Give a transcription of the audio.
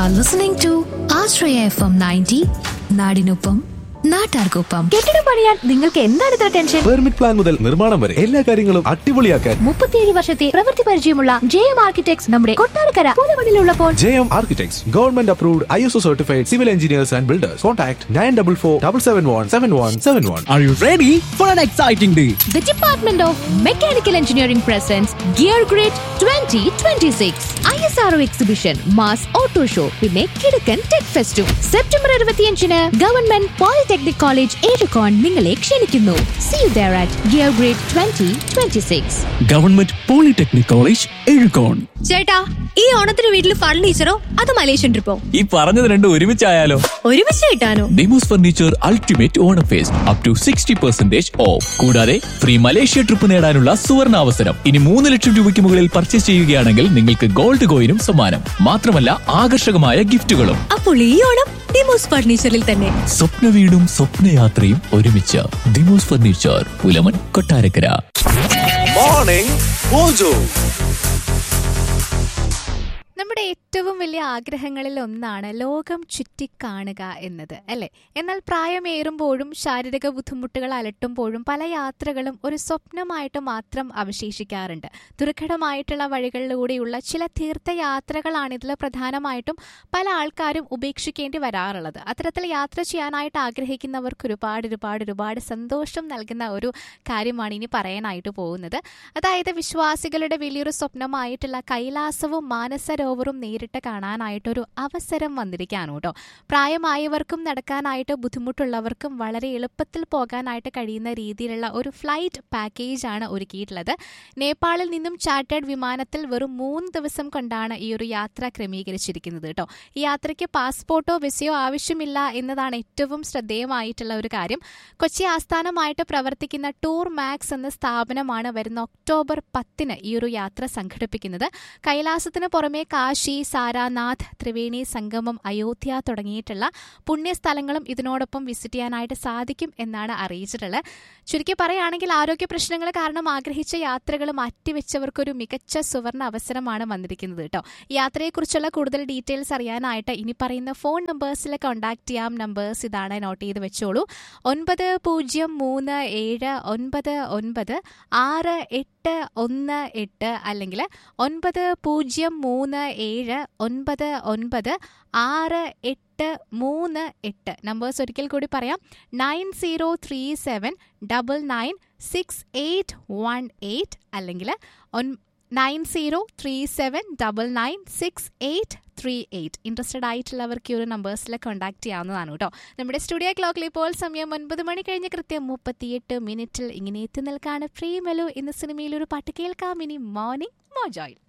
are listening to Ashraya FM 90, നാടിനൊപ്പം നാട്ടാർക്കൊപ്പം കെട്ടിടം പണിയാൻ നിങ്ങൾക്ക് എന്താണ് ഇത്ര ടെൻഷൻ പെർമിറ്റ് പ്ലാൻ മുതൽ നിർമ്മാണം വരെ എല്ലാ കാര്യങ്ങളും അടിപൊളിയാക്കാൻ മുപ്പത്തിയേഴ് വർഷത്തെ പ്രവൃത്തി പരിചയമുള്ള ജെ എം ആർക്കിടെക്ട്സ് നമ്മുടെ കൊട്ടാരക്കര പൂലമണിലുള്ളപ്പോൾ J M architects government approved I S O certified civil engineers and builders contact nine double four double seven one seven one seven one Are you ready for an exciting day? The department of mechanical engineering presents gear grid twenty twenty six I S R exhibition mass auto show പിന്നെ കിഴക്കൻ tech ഫെസ്റ്റും September ഇരുപത്തിയഞ്ചിന് government polytechnic college Ezhukone നിങ്ങളെ ക്ഷണിക്കുന്നു see you there at gear grid twenty twenty six Government Polytechnic College, Ezhukone ചേട്ടാ ഈ ഓണത്തിന് വീട്ടിൽ ഫർണിച്ചറോ അത് മലേഷ്യൻ ട്രിപ്പോ ഈ പറഞ്ഞത് രണ്ടും ഒരുമിച്ചായാലോ ഒരുമിച്ച് കിട്ടാനോ Demos furniture ultimate Onam fest up to sixty percentage off കൂടാതെ ഫ്രീ മലേഷ്യ ട്രിപ്പ് നേടാനുള്ള സുവർണ അവസരം ഇനി മൂന്ന് ലക്ഷം രൂപയ്ക്ക് മുകളിൽ പർച്ചേസ് ചെയ്യുകയാണെങ്കിൽ നിങ്ങൾക്ക് ഗോൾഡ് കോയിനും സമ്മാനം മാത്രമല്ല ആകർഷകമായ ഗിഫ്റ്റുകളും അപ്പോൾ ഈ ഓണം ഡിമോസ് ഫർണിച്ചറിൽ തന്നെ സ്വപ്ന വീടും സ്വപ്നയാത്രയും ഒരുമിച്ച് Demos furniture Pulaman Kottarakkara morning mojo നമ്മുടെ ഏറ്റവും വലിയ ആഗ്രഹങ്ങളിൽ ഒന്നാണ് ലോകം ചുറ്റിക്കാണുക എന്നത് അല്ലേ എന്നാൽ പ്രായമേറുമ്പോഴും ശാരീരിക ബുദ്ധിമുട്ടുകൾ അലട്ടുമ്പോഴും പല യാത്രകളും ഒരു സ്വപ്നമായിട്ട് മാത്രം അവശേഷിക്കാറുണ്ട് ദുർഘടമായിട്ടുള്ള വഴികളിലൂടെയുള്ള ചില തീർത്ഥയാത്രകളാണ് ഇതിൽ പ്രധാനമായിട്ടും പല ആൾക്കാരും ഉപേക്ഷിക്കേണ്ടി വരാറുള്ളത് അത്തരത്തിൽ യാത്ര ചെയ്യാനായിട്ട് ആഗ്രഹിക്കുന്നവർക്ക് ഒരുപാട് ഒരുപാട് ഒരുപാട് സന്തോഷം നൽകുന്ന ഒരു കാര്യമാണ് ഇനി പറയാനായിട്ട് പോകുന്നത് അതായത് വിശ്വാസികളുടെ വലിയൊരു സ്വപ്നമായിട്ടുള്ള കൈലാസവും മാനസരോവറും നേരിട്ട് കാണാനായിട്ടൊരു അവസരം വന്നിരിക്കുകയാണ് കേട്ടോ പ്രായമായവർക്കും നടക്കാനായിട്ട് ബുദ്ധിമുട്ടുള്ളവർക്കും വളരെ എളുപ്പത്തിൽ പോകാനായിട്ട് കഴിയുന്ന രീതിയിലുള്ള ഒരു ഫ്ലൈറ്റ് പാക്കേജ് ആണ് ഒരുക്കിയിട്ടുള്ളത് നേപ്പാളിൽ നിന്നും ചാർട്ടേഡ് വിമാനത്തിൽ വെറും മൂന്ന് ദിവസം കൊണ്ടാണ് ഈ ഒരു യാത്ര ക്രമീകരിച്ചിരിക്കുന്നത് കേട്ടോ ഈ യാത്രയ്ക്ക് പാസ്പോർട്ടോ വിസയോ ആവശ്യമില്ല എന്നതാണ് ഏറ്റവും ശ്രദ്ധേയമായിട്ടുള്ള ഒരു കാര്യം കൊച്ചി ആസ്ഥാനമായിട്ട് പ്രവർത്തിക്കുന്ന ടൂർ മാക്സ് എന്ന സ്ഥാപനമാണ് വരുന്ന ഒക്ടോബർ പത്തിന് ഈ ഒരു യാത്ര സംഘടിപ്പിക്കുന്നത് കൈലാസത്തിന് പുറമെ കാശി സാരാനാഥ് ത്രിവേണി സംഗമം അയോധ്യ തുടങ്ങിയിട്ടുള്ള പുണ്യസ്ഥലങ്ങളും ഇതിനോടൊപ്പം വിസിറ്റ് ചെയ്യാനായിട്ട് സാധിക്കും എന്നാണ് അറിയിച്ചിട്ടുള്ളത് ചുരുക്കി പറയുകയാണെങ്കിൽ ആരോഗ്യ പ്രശ്നങ്ങൾ കാരണം ആഗ്രഹിച്ച യാത്രകൾ മാറ്റിവെച്ചവർക്കൊരു മികച്ച സുവർണ അവസരമാണ് വന്നിരിക്കുന്നത് കേട്ടോ യാത്രയെക്കുറിച്ചുള്ള കൂടുതൽ ഡീറ്റെയിൽസ് അറിയാനായിട്ട് ഇനി പറയുന്ന ഫോൺ നമ്പേഴ്സിൽ കോൺടാക്ട് ചെയ്യാം നമ്പേഴ്സ് ഇതാണ് നോട്ട് ചെയ്ത് വെച്ചോളൂ ഒൻപത് പൂജ്യം മൂന്ന് ഏഴ് ഒൻപത് ഒൻപത് ആറ് എട്ട് ഒന്ന് എട്ട് അല്ലെങ്കിൽ ഒൻപത് പൂജ്യം മൂന്ന് ഏഴ് ഒൻപത് ഒൻപത് ആറ് എട്ട് മൂന്ന് എട്ട് നമ്പേഴ്സ് ഒരിക്കൽ കൂടി പറയാം nine zero three seven double nine six eight one eight അല്ലെങ്കിൽ ഒൻ nine zero three seven double nine six eight three eight interested ആയിട്ടുള്ളവർക്ക് ഈ ഒരു നമ്പേഴ്സിൽ കോൺടാക്ട് ചെയ്യാവുന്നതാണ് കേട്ടോ നമ്മുടെ സ്റ്റുഡിയോ ക്ലോക്കിൽ ഇപ്പോൾ സമയം ഒൻപത് മണി കഴിഞ്ഞ് കൃത്യം മുപ്പത്തിയെട്ട് മിനിറ്റിൽ ഇങ്ങനെ എത്തി നിൽക്കാണ് പ്രീമലു എന്ന സിനിമയിൽ ഒരു പാട്ട് കേൾക്കാം ഇനി മോർണിംഗ് മോജോയിൽ